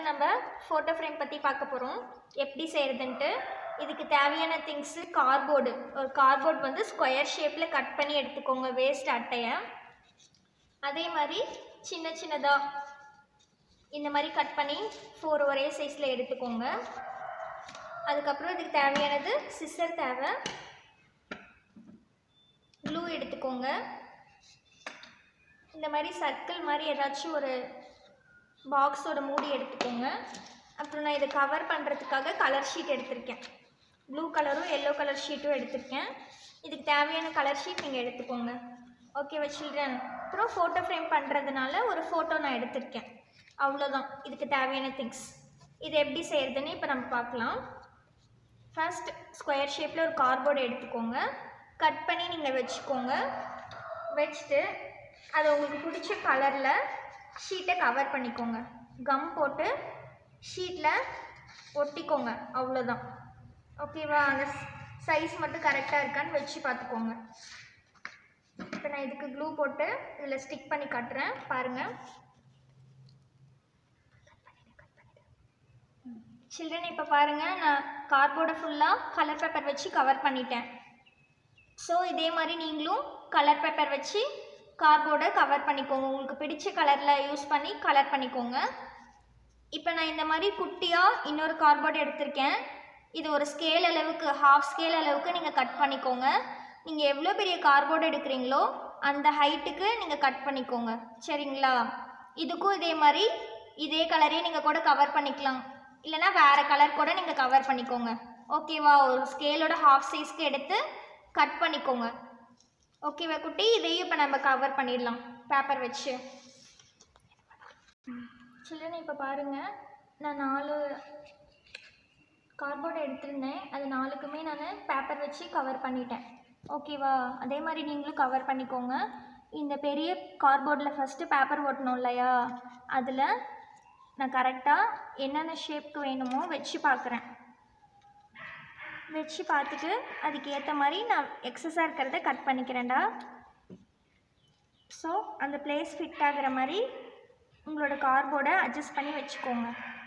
நம்ம photo frame பற்றி பார்க்க போகிறோம் எப்படி செய்கிறதுன்ட்டு இதுக்கு தேவையான திங்ஸு கார்போர்டு ஒரு கார்போர்ட் வந்து ஸ்கொயர் ஷேப்பில் கட் பண்ணி எடுத்துக்கோங்க வேஸ்ட் அட்டையை அதே மாதிரி சின்ன சின்னதாக இந்த மாதிரி கட் பண்ணி ஃபோர் ஒரே சைஸில் எடுத்துக்கோங்க அதுக்கப்புறம் இதுக்கு தேவையானது சிசர் தேவை க்ளூ எடுத்துக்கோங்க இந்த மாதிரி சர்க்கிள் மாதிரி ஏதாச்சும் ஒரு பாக்ஸோட மூடி எடுத்துக்கோங்க அப்புறம் நான் இதை கவர் பண்ணுறதுக்காக கலர் ஷீட் எடுத்திருக்கேன் ப்ளூ கலரும் எல்லோ கலர் ஷீட்டும் எடுத்திருக்கேன் இதுக்கு தேவையான கலர் ஷீட் நீங்கள் எடுத்துக்கோங்க ஓகேவா சில்ட்ரன் அப்புறம் ஃபோட்டோ ஃப்ரேம் பண்ணுறதுனால ஒரு ஃபோட்டோ நான் எடுத்திருக்கேன் அவ்வளோதான் இதுக்கு தேவையான திங்ஸ் இது எப்படி செய்கிறதுன்னு இப்போ நம்ம பார்க்கலாம் ஃபர்ஸ்ட் ஸ்கொயர் ஷேப்பில் ஒரு கார்போர்டு எடுத்துக்கோங்க கட் பண்ணி நீங்கள் வச்சுக்கோங்க வச்சுட்டு அதை உங்களுக்கு பிடிச்ச கலரில் ஷீட்டை கவர் பண்ணிக்கோங்க கம் போட்டு ஷீட்டில் ஒட்டிக்கோங்க அவ்வளோதான் ஓகேவா அந்த சைஸ் மட்டும் கரெக்டாக இருக்கான்னு வச்சு பார்த்துக்கோங்க இப்போ நான் இதுக்கு க்ளூ போட்டு இதில் ஸ்டிக் பண்ணி காட்டுறேன் பாருங்கள் சில்ட்ரன் இப்போ பாருங்கள் நான் கார்போர்டை ஃபுல்லாக கலர் பேப்பர் வச்சு கவர் பண்ணிட்டேன் ஸோ இதே மாதிரி நீங்களும் கலர் பேப்பர் வச்சு கார்போர்டை கவர் பண்ணிக்கோங்க உங்களுக்கு பிடிச்ச கலரில் யூஸ் பண்ணி கலர் பண்ணிக்கோங்க இப்போ நான் இந்த மாதிரி குட்டியாக இன்னொரு கார்போர்டு எடுத்திருக்கேன் இது ஒரு ஸ்கேல் அளவுக்கு ஹாஃப் ஸ்கேல் அளவுக்கு நீங்கள் கட் பண்ணிக்கோங்க நீங்கள் எவ்வளோ பெரிய கார்போர்டு எடுக்கிறீங்களோ அந்த ஹைட்டுக்கு நீங்கள் கட் பண்ணிக்கோங்க சரிங்களா இதுக்கும் இதே மாதிரி இதே கலரே நீங்கள் கூட கவர் பண்ணிக்கலாம் இல்லைனா வேறு கலர் கூட நீங்கள் கவர் பண்ணிக்கோங்க ஓகேவா ஒரு ஸ்கேலோட ஹாஃப் சைஸ்க்கு எடுத்து கட் பண்ணிக்கோங்க ஓகேவா குட்டி இதையும் இப்போ நம்ம கவர் பண்ணிடலாம் பேப்பர் வச்சு சில்ட்ரன் இப்போ பாருங்கள் நான் நாலு கார்போர்டு எடுத்திருந்தேன் அது நாலுக்குமே நான் பேப்பர் வச்சு கவர் பண்ணிட்டேன் ஓகேவா அதே மாதிரி நீங்களும் கவர் பண்ணிக்கோங்க இந்த பெரிய கார்போர்டில் ஃபஸ்ட்டு பேப்பர் ஒட்டணும் இல்லையா அதில் நான் கரெக்டாக என்னென்ன ஷேப்க்கு வேணுமோ வச்சு பார்க்குறேன் வச்சு பார்த்துட்டு அதுக்கு ஏற்ற மாதிரி நான் எக்ஸஸாக இருக்கிறத கட் பண்ணிக்கிறேன்டா ஸோ அந்த பிளேஸ் ஃபிட் ஆகிற மாதிரி உங்களோட கார்போர்டை அட்ஜஸ்ட் பண்ணி வச்சுக்கோங்க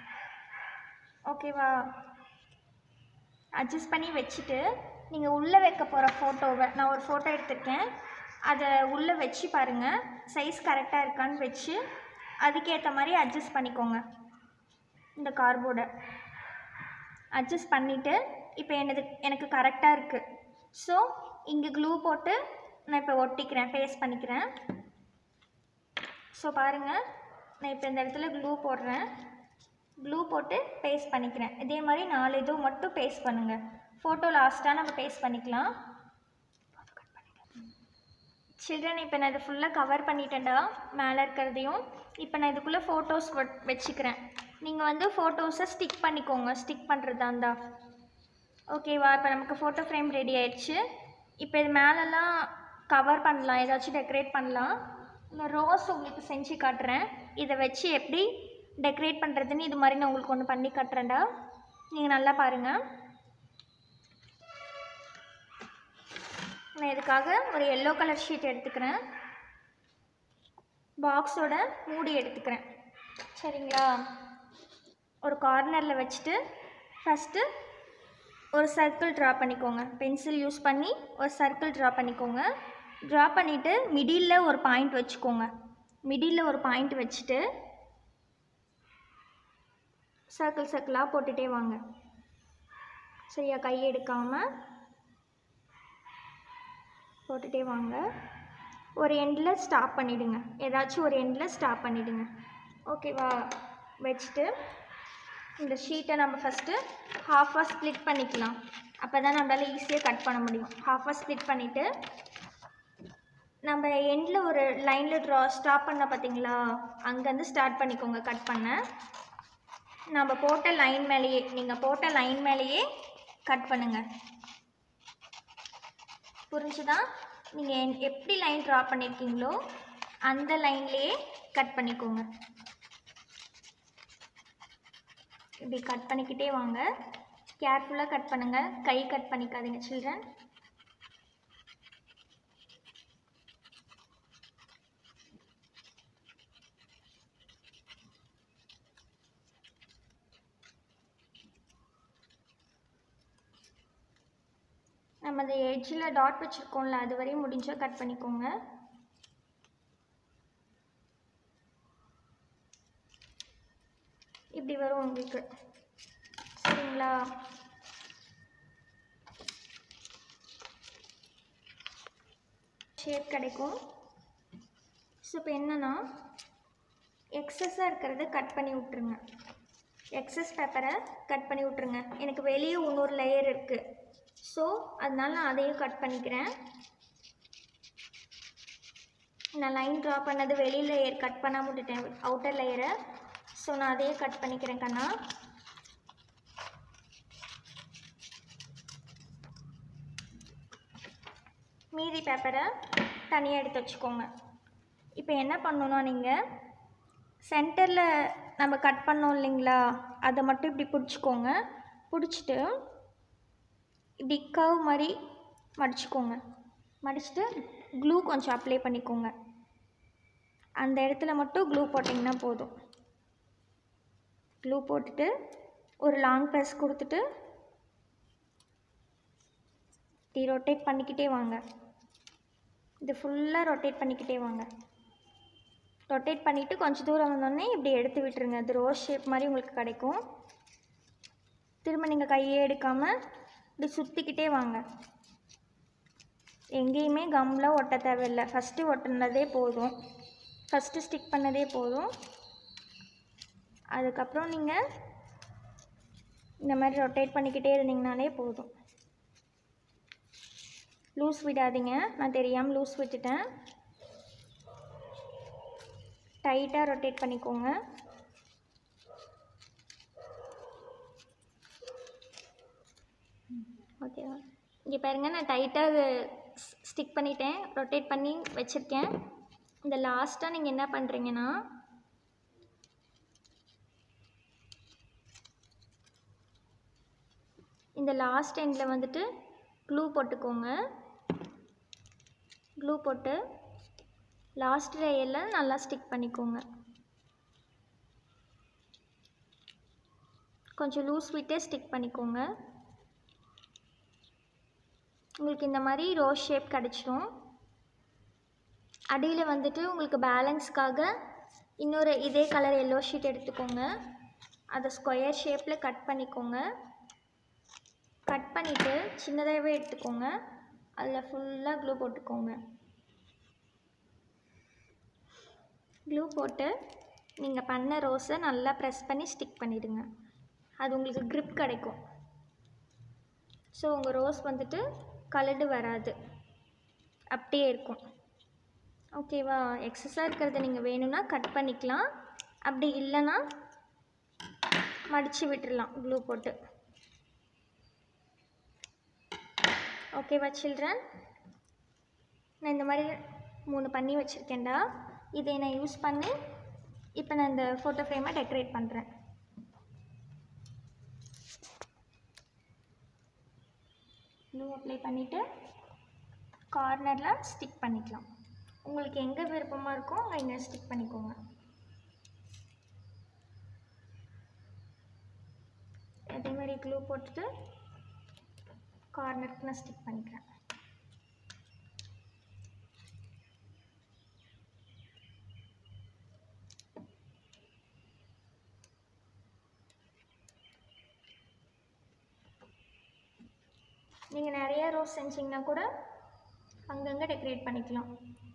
ஓகேவா அட்ஜஸ்ட் பண்ணி வச்சுட்டு நீங்கள் உள்ளே வைக்க போகிற ஃபோட்டோவை நான் ஒரு ஃபோட்டோ எடுத்திருக்கேன் அதை உள்ளே வச்சு பாருங்கள் சைஸ் கரெக்டாக இருக்கான்னு வச்சு அதுக்கேற்ற மாதிரி அட்ஜஸ்ட் பண்ணிக்கோங்க இந்த கார்போர்டை அட்ஜஸ்ட் பண்ணிவிட்டு இப்போ எனது எனக்கு கரெக்டாக இருக்குது ஸோ இங்கே க்ளூ போட்டு நான் இப்போ ஒட்டிக்கிறேன் பேஸ்ட் பண்ணிக்கிறேன் ஸோ பாருங்கள் நான் இப்போ இந்த இடத்துல க்ளூ போடுறேன் க்ளூ போட்டு பேஸ்ட் பண்ணிக்கிறேன் இதே மாதிரி நாலு இதுவும் மட்டும் பேஸ்ட் பண்ணுங்கள் ஃபோட்டோ லாஸ்ட்டாக நம்ம பேஸ்ட் பண்ணிக்கலாம் சில்ட்ரன் இப்போ நான் இதை ஃபுல்லாக கவர் பண்ணிட்டேன்டா மேலே இருக்கிறதையும் இப்போ நான் இதுக்குள்ளே ஃபோட்டோஸ் வச்சுக்கிறேன் நீங்கள் வந்து ஃபோட்டோஸை ஸ்டிக் பண்ணிக்கோங்க ஸ்டிக் பண்ணுறதா இருந்தா ஓகேவா இப்போ நமக்கு ஃபோட்டோ ஃப்ரேம் ரெடி ஆயிடுச்சு இப்போ இது மேலெல்லாம் கவர் பண்ணலாம் ஏதாச்சும் டெக்கரேட் பண்ணலாம் இந்த ரோஸ் உங்களுக்கு செஞ்சு காட்டுறேன் இதை வச்சு எப்படி டெக்கரேட் பண்ணுறதுன்னு இது மாதிரி நான் உங்களுக்கு ஒன்று பண்ணி காட்டுறேன்டா நீங்கள் நல்லா பாருங்கள் நான் இதுக்காக ஒரு எல்லோ கலர் ஷீட் எடுத்துக்கிறேன் பாக்ஸோட மூடி எடுத்துக்கிறேன் சரிங்களா ஒரு கார்னரில் வச்சுட்டு ஃபஸ்ட்டு ஒரு சர்க்கிள் ட்ரா பண்ணிக்கோங்க பென்சில் யூஸ் பண்ணி ஒரு சர்க்கிள் ட்ரா பண்ணிக்கோங்க ட்ரா பண்ணிவிட்டு மிடில் ஒரு பாயிண்ட் வச்சுக்கோங்க மிடில் ஒரு பாயிண்ட் வச்சுட்டு சர்க்கிள் சர்க்கிளாக போட்டுகிட்டே வாங்க சரியா கை எடுக்காமல் போட்டுகிட்டே வாங்க ஒரு எண்டில் ஸ்டாப் பண்ணிவிடுங்க ஏதாச்சும் ஒரு எண்டில் ஸ்டாப் பண்ணிவிடுங்க ஓகேவா வச்சுட்டு இந்த ஷீட்டை நம்ம ஃபஸ்ட்டு ஹாஃபாக ஸ்ப்ளிட் பண்ணிக்கலாம் அப்போ தான் நம்மளால் ஈஸியாக கட் பண்ண முடியும் ஹாஃபாக ஸ்ப்ளிட் பண்ணிவிட்டு நம்ம எண்டில் ஒரு லைனில் ட்ரா ஸ்டாப் பண்ண பார்த்தீங்களா அங்கேருந்து ஸ்டார்ட் பண்ணிக்கோங்க கட் பண்ண நம்ம போட்ட லைன் மேலேயே நீங்கள் போட்ட லைன் மேலேயே கட் பண்ணுங்கள் புரிஞ்சுதா நீங்கள் எப்படி லைன் ட்ரா பண்ணியிருக்கீங்களோ அந்த லைன்லேயே கட் பண்ணிக்கோங்க இப்படி கட் பண்ணிக்கிட்டே வாங்க கேர்ஃபுல்லாக கட் பண்ணுங்கள் கை கட் பண்ணிக்காதீங்க சில்ட்ரன் நம்ம அந்த எட்ஜில் டாட் வச்சுருக்கோம்ல அது வரையும் முடிஞ்சால் கட் பண்ணிக்கோங்க இப்படி வரும் உங்களுக்கு சரிங்களா ஷேப் கிடைக்கும் ஸோ இப்போ என்னென்னா எக்ஸஸாக இருக்கிறத கட் பண்ணி விட்ருங்க எக்ஸஸ் பேப்பரை கட் பண்ணி விட்ருங்க எனக்கு வெளியே இன்னொரு லேயர் இருக்குது ஸோ அதனால நான் அதையும் கட் பண்ணிக்கிறேன் நான் லைன் ட்ரா பண்ணது வெளி லேயர் கட் பண்ணாம விட்டுட்டேன் அவுட்டர் லேயரை ஸோ நான் அதையே கட் பண்ணிக்கிறேன் கண்ணா மீதி பேப்பரை தனியாக எடுத்து வச்சுக்கோங்க இப்போ என்ன பண்ணணும்னா நீங்கள் சென்டரில் நம்ம கட் பண்ணோம் இல்லைங்களா அதை மட்டும் இப்படி பிடிச்சிக்கோங்க பிடிச்சிட்டு இப்படி கர்வ் மாதிரி மடிச்சுக்கோங்க மடிச்சுட்டு க்ளூ கொஞ்சம் அப்ளை பண்ணிக்கோங்க அந்த இடத்துல மட்டும் க்ளூ போட்டிங்கன்னா போதும் க்ளூ போட்டுட்டு ஒரு லாங் ப்ரெஸ் கொடுத்துட்டு இப்படி ரொட்டேட் பண்ணிக்கிட்டே வாங்க இது ஃபுல்லாக ரொட்டேட் பண்ணிக்கிட்டே வாங்க ரொட்டேட் பண்ணிவிட்டு கொஞ்சம் தூரம் வந்தோடனே இப்படி எடுத்து விட்டுருங்க அது ரோஸ் ஷேப் மாதிரி உங்களுக்கு கிடைக்கும் திரும்ப நீங்கள் கையே எடுக்காமல் இப்படி சுற்றிக்கிட்டே வாங்க எங்கேயுமே கம்லாம் ஒட்ட தேவையில்லை ஃபஸ்ட்டு ஒட்டினதே போதும் ஃபஸ்ட்டு ஸ்டிக் பண்ணதே போதும் அதுக்கப்புறம் நீங்கள் இந்த மாதிரி ரொட்டேட் பண்ணிக்கிட்டே இருந்தீங்கனாலே போதும் லூஸ் விடாதீங்க நான் தெரியாமல் லூஸ் விட்டுட்டேன் டைட்டாக ரொட்டேட் பண்ணிக்கோங்க ஓகேவா இங்கே பாருங்க நான் டைட்டாக ஸ்டிக் பண்ணிட்டேன் ரொட்டேட் பண்ணி வச்சுருக்கேன் இந்த லாஸ்ட்டாக நீங்கள் என்ன பண்ணுறீங்கன்னா இந்த லாஸ்ட் எண்டில் வந்துட்டு க்ளூ போட்டுக்கோங்க க்ளூ போட்டு லாஸ்ட் லேயரில் நல்லா ஸ்டிக் பண்ணிக்கோங்க கொஞ்சம் லூஸ் விட்டே ஸ்டிக் பண்ணிக்கோங்க உங்களுக்கு இந்த மாதிரி ரோஸ் ஷேப் கிடச்சிரும் அடியில் வந்துட்டு உங்களுக்கு பேலன்ஸ்க்காக இன்னொரு இதே கலர் எல்லோ ஷீட் எடுத்துக்கோங்க அதை ஸ்கொயர் ஷேப்பில் கட் பண்ணிக்கோங்க கட் பண்ணிவிட்டு சின்னதாகவே எடுத்துக்கோங்க அதில் ஃபுல்லாக க்ளூ போட்டுக்கோங்க க்ளூ போட்டு நீங்கள் பண்ண ரோஸை நல்லா ப்ரெஸ் பண்ணி ஸ்டிக் பண்ணிடுங்க அது உங்களுக்கு grip கிடைக்கும் ஸோ உங்கள் ரோஸ் வந்துட்டு கலடு வராது அப்படியே இருக்கும் ஓகேவா எக்ஸஸாக இருக்கிறத நீங்கள் வேணும்னா கட் பண்ணிக்கலாம் அப்படி இல்லைன்னா மடித்து விட்டுறலாம் க்ளூ போட்டு ஓகேவா சில்ட்ரன் நான் இந்த மாதிரி மூணு பண்ணி வச்சுருக்கேன்டா இதை நான் யூஸ் பண்ணி இப்போ நான் இந்த ஃபோட்டோ ஃப்ரேமை டெக்கரேட் பண்ணுறேன் க்ளூ அப்ளை பண்ணிவிட்டு கார்னரில் ஸ்டிக் பண்ணிக்கலாம் உங்களுக்கு எங்கே விருப்பமாக இருக்கோ அங்கே ஸ்டிக் பண்ணிக்கோங்க அதே மாதிரி க்ளூ போட்டுட்டு கார்னருக்கு நான் ஸ்டிக் பண்ணிக்கிறேன் நீங்கள் நிறைய ரோஸ் செஞ்சீங்கன்னா கூட அங்கங்கே டெக்கரேட் பண்ணிக்கலாம்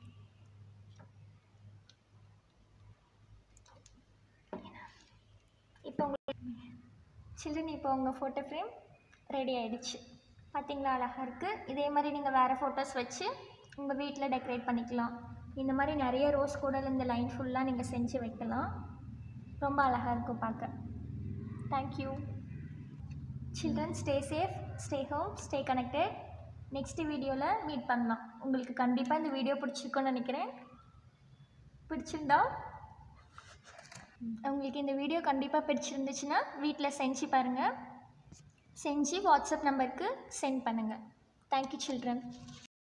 இப்போ உங்களுக்கு சில்ட்ரன் இப்போ உங்கள் ஃபோட்டோ ஃப்ரேம் ரெடி ஆயிடுச்சு பார்த்தீங்களா அழகாக இருக்குது இதே மாதிரி நீங்கள் வேறு ஃபோட்டோஸ் வச்சு உங்கள் வீட்டில் டெக்கரேட் பண்ணிக்கலாம் இந்த மாதிரி நிறைய ரோஸ் கூட இந்த லைன் ஃபுல்லாக நீங்கள் செஞ்சு வைக்கலாம் ரொம்ப அழகாக இருக்கும் பார்க்க thank you children stay safe stay home stay connected next வீடியோவில் மீட் பண்ணலாம் உங்களுக்கு கண்டிப்பாக இந்த வீடியோ பிடிச்சிருக்கும்னு நினைக்கிறேன் பிடிச்சிருந்தா உங்களுக்கு இந்த வீடியோ கண்டிப்பாக பிடிச்சிருந்துச்சுன்னா வீட்டில் செஞ்சு பாருங்கள் செஞ்சு வாட்ஸ்அப் நம்பருக்கு சென்ட் பண்ணுங்கள் தேங்க்யூ சில்ட்ரன்